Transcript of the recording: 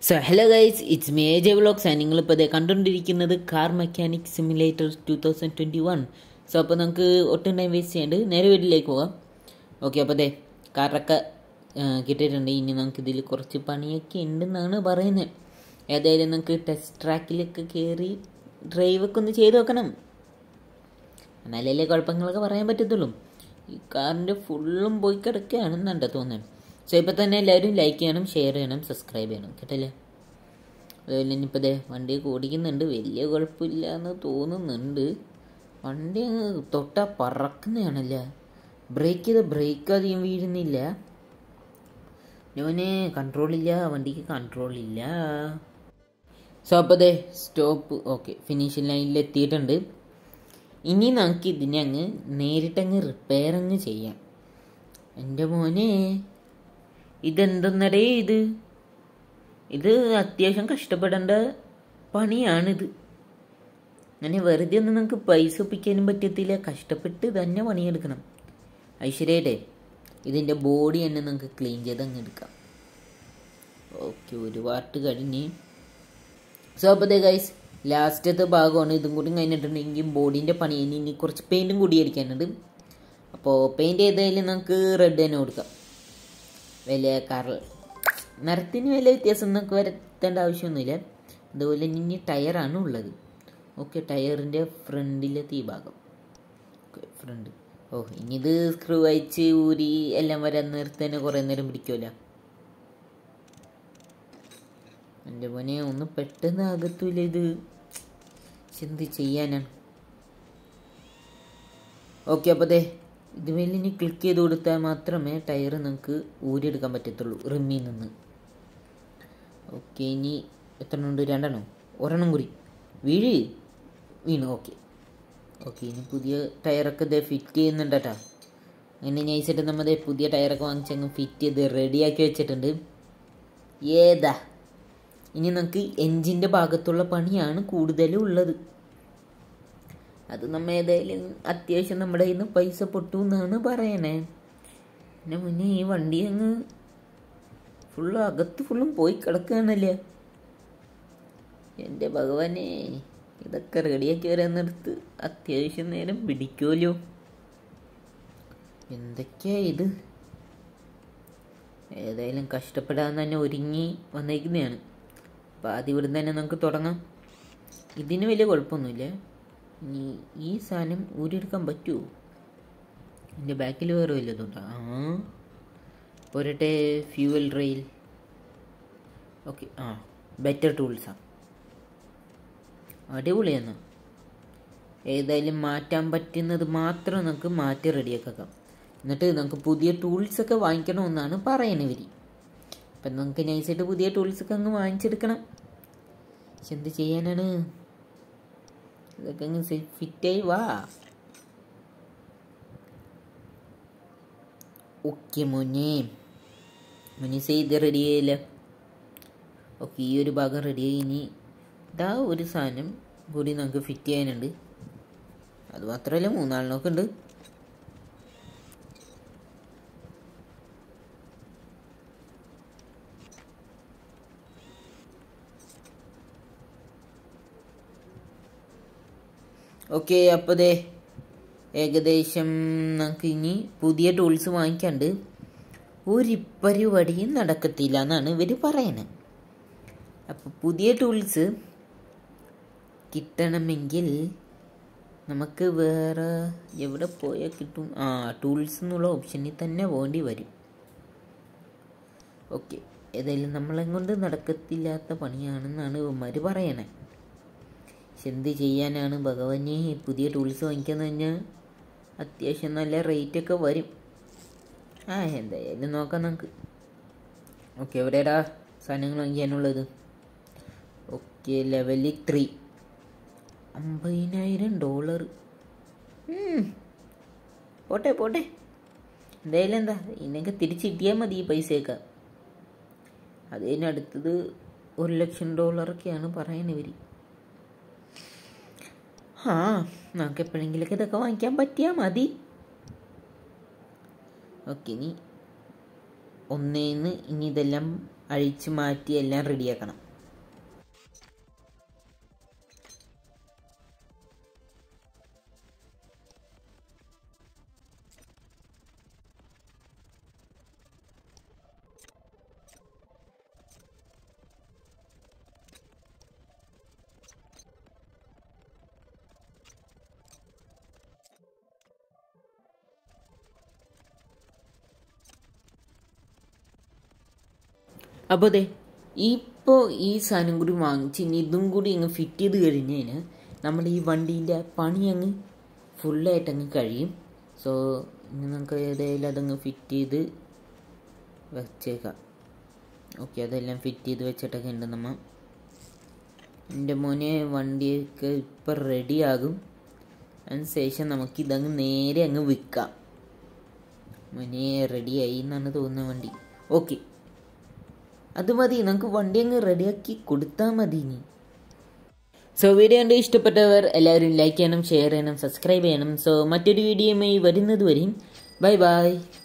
so hello guys it's me A J vlogs and നിങ്ങളിപ്പോൾ ഇതേ കണ്ടുകൊണ്ടിരിക്കുന്നത് car mechanic simulator two thousand twenty one so അപ്പോൾ നമുക്ക് ഒട്ടും ടൈം വേസ്റ്റ് ചെയ്യാണ്ട് നേരെ വീട്ടിലേക്ക് പോകാം ഓക്കെ അപ്പോൾ അതെ കാറൊക്കെ കിട്ടിയിട്ടുണ്ട് ഇനി നമുക്ക് ഇതിൽ കുറച്ച് പണിയൊക്കെ ഉണ്ടെന്നാണ് പറയുന്നത് ഏതായാലും നമുക്ക് ടെസ്റ്റ് ട്രാക്കിലൊക്കെ കയറി ഡ്രൈവൊക്കെ ഒന്ന് ചെയ്ത് നോക്കണം എന്നാലല്ലേ കുഴപ്പങ്ങളൊക്കെ പറയാൻ പറ്റത്തുള്ളൂ ഈ കാറിൻ്റെ ഫുള്ളും പോയി കിടക്കുകയാണെന്നുണ്ട് തോന്നുന്നത് സോ ഇപ്പോൾ തന്നെ എല്ലാവരും ലൈക്ക് ചെയ്യണം ഷെയർ ചെയ്യണം സബ്സ്ക്രൈബ് ചെയ്യണം കേട്ടല്ലേ അതുപോലെ ഇനിയിപ്പോൾ ദേ വണ്ടി ഓടിക്കുന്നുണ്ട് വലിയ കുഴപ്പമില്ല എന്ന് തോന്നുന്നുണ്ട് വണ്ടി അങ്ങ് തൊട്ടാ പറക്കുന്നതാണല്ലേ ബ്രേക്ക് ചെയ്ത ബ്രേക്ക് അധികം വീഴുന്നില്ല ഞാന് കൺട്രോളില്ല വണ്ടിക്ക് കൺട്രോളില്ല സോ അപ്പോൾ ദേ സ്റ്റോപ്പ് ഓക്കെ ഫിനിഷിംഗ് ലൈനിൽ എത്തിയിട്ടുണ്ട് ഇനി നമുക്ക് ഇതിനെ അങ്ങ് നേരിട്ടങ്ങ് റിപ്പയർ അങ്ങ് ചെയ്യാം എൻ്റെ മോനെ ഇതെന്തെന്നടേ ഇത് ഇത് അത്യാവശ്യം കഷ്ടപ്പെടേണ്ട പണിയാണിത് അങ്ങനെ വെറുതെ ഒന്നും നമുക്ക് പൈസ ഒപ്പിക്കാനും പറ്റത്തില്ല കഷ്ടപ്പെട്ട് തന്നെ പണിയെടുക്കണം ഐശ്വര്യയുടെ ഇതിൻ്റെ ബോഡി തന്നെ നമുക്ക് ക്ലീൻ ചെയ്ത് അങ്ങ് എടുക്കാം ഓക്കെ ഒരു പാർട്ട് കഴിഞ്ഞ് സോ അപ്പോൾ ദേ ഗൈസ് ലാസ്റ്റത്തെ ഭാഗമാണ് ഇതും കൂടി കഴിഞ്ഞിട്ടുണ്ടെങ്കിൽ ബോഡീൻ്റെ പണി ഇനി ഇനി കുറച്ച് പെയിൻറ്റും കൂടി അടിക്കാനുണ്ട് അപ്പോൾ പെയിൻറ്റ് ചെയ്തതിൽ നമുക്ക് റെഡ് തന്നെ കൊടുക്കാം വലിയ കറൽ നിറത്തിന് വലിയ വ്യത്യാസം നമുക്ക് വരുത്തേണ്ട ആവശ്യമൊന്നുമില്ല അതുപോലെ ഇനി ടയറാണ് ഉള്ളത് ഓക്കെ ടയറിൻ്റെ ഫ്രണ്ടിലത്തെ ഈ ഭാഗം ഫ്രണ്ട് ഓ ഇനി ഇത് സ്ക്രൂ അയച്ച് ഊരി എല്ലാം വരാൻ നിർത്തന്നെ കുറേ നേരം പിടിക്കുമല്ലോ എൻ്റെ മോനെ ഒന്ന് പെട്ടെന്ന് ആകത്തൂല ഇത് എന്ത് ചെയ്യാനാണ് ഓക്കെ അപ്പോൾ അതെ ഇതുമേൽ ഇനി ക്ലിക്ക് ചെയ്ത് കൊടുത്താൽ മാത്രമേ ടയർ നമുക്ക് ഊരിയെടുക്കാൻ പറ്റത്തുള്ളൂ റിമ്മിൽ നിന്ന് ഓക്കെ ഇനി എത്ര ഉണ്ട് രണ്ടെണ്ണോ ഒരെണ്ണം കൂടി വീഴ് വീണു ഓക്കെ ഓക്കെ ഇനി പുതിയ ടയറൊക്കെ ഇതേ ഫിറ്റ് ചെയ്യുന്നുണ്ട് കേട്ടോ അങ്ങനെ നൈസായിട്ട് നമ്മൾ പുതിയ ടയറൊക്കെ വാങ്ങിച്ചങ്ങ് ഫിറ്റ് ചെയ്ത് റെഡിയാക്കി വെച്ചിട്ടുണ്ട് ഏതാ ഇനി നമുക്ക് എൻജിൻ്റെ ഭാഗത്തുള്ള പണിയാണ് കൂടുതലും ഉള്ളത് അത് നമ്മ ഏതായാലും അത്യാവശ്യം നമ്മുടെ കയ്യിൽ നിന്ന് പൈസ പൊട്ടു എന്നാണ് പറയണേ പിന്നെ മുന്നേ ഈ വണ്ടി അങ്ങ് ഫുള്ള് അകത്ത് ഫുള്ളും പോയി കിടക്കുകയാണല്ലേ എൻ്റെ ഭഗവാനെ ഇതൊക്കെ റെഡിയാക്കി വരാൻ നിർത്ത് അത്യാവശ്യം നേരം പിടിക്കുമല്ലോ എന്തൊക്കെയാ ഇത് ഏതായാലും കഷ്ടപ്പെടാൻ തന്നെ ഒരുങ്ങി വന്നേക്കുന്നതാണ് അപ്പോൾ ആദ്യം ഇവിടുന്ന് തന്നെ നമുക്ക് തുടങ്ങാം ഇതിന് വലിയ കുഴപ്പമൊന്നുമില്ല ഇനി ഈ സാധനം ഊരിയെടുക്കാൻ പറ്റുമോ എൻ്റെ ബാക്കിൽ വേറെ വല്ലതുണ്ടോ ആ പോരട്ടെ ഫ്യൂവൽ റെയിൽ ഓക്കെ ആ ബെറ്റർ ടൂൾസാണ് അടിപൊളിയാണ് ഏതായാലും മാറ്റാൻ പറ്റുന്നത് മാത്രം നമുക്ക് മാറ്റി റെഡിയാക്കാം എന്നിട്ട് നമുക്ക് പുതിയ ടൂൾസൊക്കെ വാങ്ങിക്കണമെന്നാണ് പറയണത് ഇവർ അപ്പം നമുക്ക് നൈസായിട്ട് പുതിയ ടൂൾസൊക്കെ അങ്ങ് വാങ്ങിച്ചെടുക്കണം പക്ഷെ എന്ത് ചെയ്യാനാണ് ഇതൊക്കെ അങ്ങ് ഫിറ്റായി വാ ഓക്കെ മോനെ മോനെ ഇത് റെഡി ആയില്ല ഓക്കെ ഈ ഒരു ഭാഗം റെഡിയായി ഇനി ഇതാ ഒരു സാധനം കൂടി നമുക്ക് ഫിറ്റ് ചെയ്യാനുണ്ട് അത് മാത്രമല്ല മൂന്നാളിനൊക്കെ ഉണ്ട് ഓക്കെ അപ്പോൾ ദേ ഏകദേശം നമുക്ക് ഇനി പുതിയ ടൂൾസ് വാങ്ങിക്കാണ്ട് ഒരു പരിപാടിയും നടക്കത്തില്ല എന്നാണ് ഇവർ പറയണത് അപ്പോൾ പുതിയ ടൂൾസ് കിട്ടണമെങ്കിൽ നമുക്ക് വേറെ എവിടെ പോയാൽ കിട്ടും ആ ടൂൾസ് എന്നുള്ള ഓപ്ഷനിൽ തന്നെ പോകേണ്ടി വരും ഓക്കെ ഏതായാലും നമ്മളെ കൊണ്ട് നടക്കത്തില്ലാത്ത പണിയാണെന്നാണ് ഇവന്മാർ പറയണേ പക്ഷെ എന്ത് ചെയ്യാനാണ് ഭഗവാനെ പുതിയ ടൂൾസ് വാങ്ങിക്കാന്ന് കഴിഞ്ഞാൽ അത്യാവശ്യം നല്ല റേറ്റൊക്കെ വരും ആ എന്തായാലും നോക്കാം നമുക്ക് ഓക്കെ എവിടെയാടാ സാധനങ്ങൾ വാങ്ങിക്കാനുള്ളത് ഓക്കെ ലെവലിൽ ത്രീ അമ്പതിനായിരം ഡോളർ പോട്ടെ പോട്ടെ എന്തായാലും എന്താ ഇതിനൊക്കെ തിരിച്ച് കിട്ടിയാൽ മതി ഈ പൈസയൊക്കെ അത് കഴിഞ്ഞ് അടുത്തത് ഒരു ലക്ഷം ഡോളറൊക്കെയാണ് പറയണവർ ആ നമുക്ക് എപ്പോഴെങ്കിലൊക്കെ ഇതൊക്കെ വാങ്ങിക്കാൻ പറ്റിയാൽ മതി ഓക്കെ ഇനി ഒന്നേന്ന് ഇനി ഇതെല്ലാം അഴിച്ച് മാറ്റി എല്ലാം റെഡിയാക്കണം അപ്പോൾ അതെ ഇപ്പോൾ ഈ സാധനം കൂടി വാങ്ങിച്ച് ഇനി ഇതും കൂടി അങ്ങ് ഫിറ്റ് ചെയ്ത് കഴിഞ്ഞ് കഴിഞ്ഞാൽ നമ്മുടെ ഈ വണ്ടീൻ്റെ പണി അങ്ങ് ഫുള്ളായിട്ട് അങ്ങ് കഴിയും സോ ഇനി നമുക്ക് ഏതായാലും അതങ്ങ് ഫിറ്റ് ചെയ്ത് വെച്ചേക്കാം ഓക്കെ അതെല്ലാം ഫിറ്റ് ചെയ്ത് വെച്ചിട്ടൊക്കെ ഉണ്ട് നമ്മ എൻ്റെ മോനെ വണ്ടിയൊക്കെ ഇപ്പം റെഡിയാകും അതിനുശേഷം നമുക്ക് ഇതങ്ങ് നേരെ അങ്ങ് വിൽക്കാം മോനെ റെഡിയായി എന്നാണ് തോന്നുന്നത് വണ്ടി ഓക്കെ അത് മതി നമുക്ക് വണ്ടി അങ്ങ് റെഡിയാക്കി കൊടുത്താൽ മതി ഇനി സോ വീഡിയോ കണ്ട് ഇഷ്ടപ്പെട്ടവർ എല്ലാവരും ലൈക്ക് ചെയ്യണം ഷെയർ ചെയ്യണം സബ്സ്ക്രൈബ് ചെയ്യണം സോ മറ്റൊരു വീഡിയോയുമായി വരുന്നത് വരെയും ബൈ ബൈ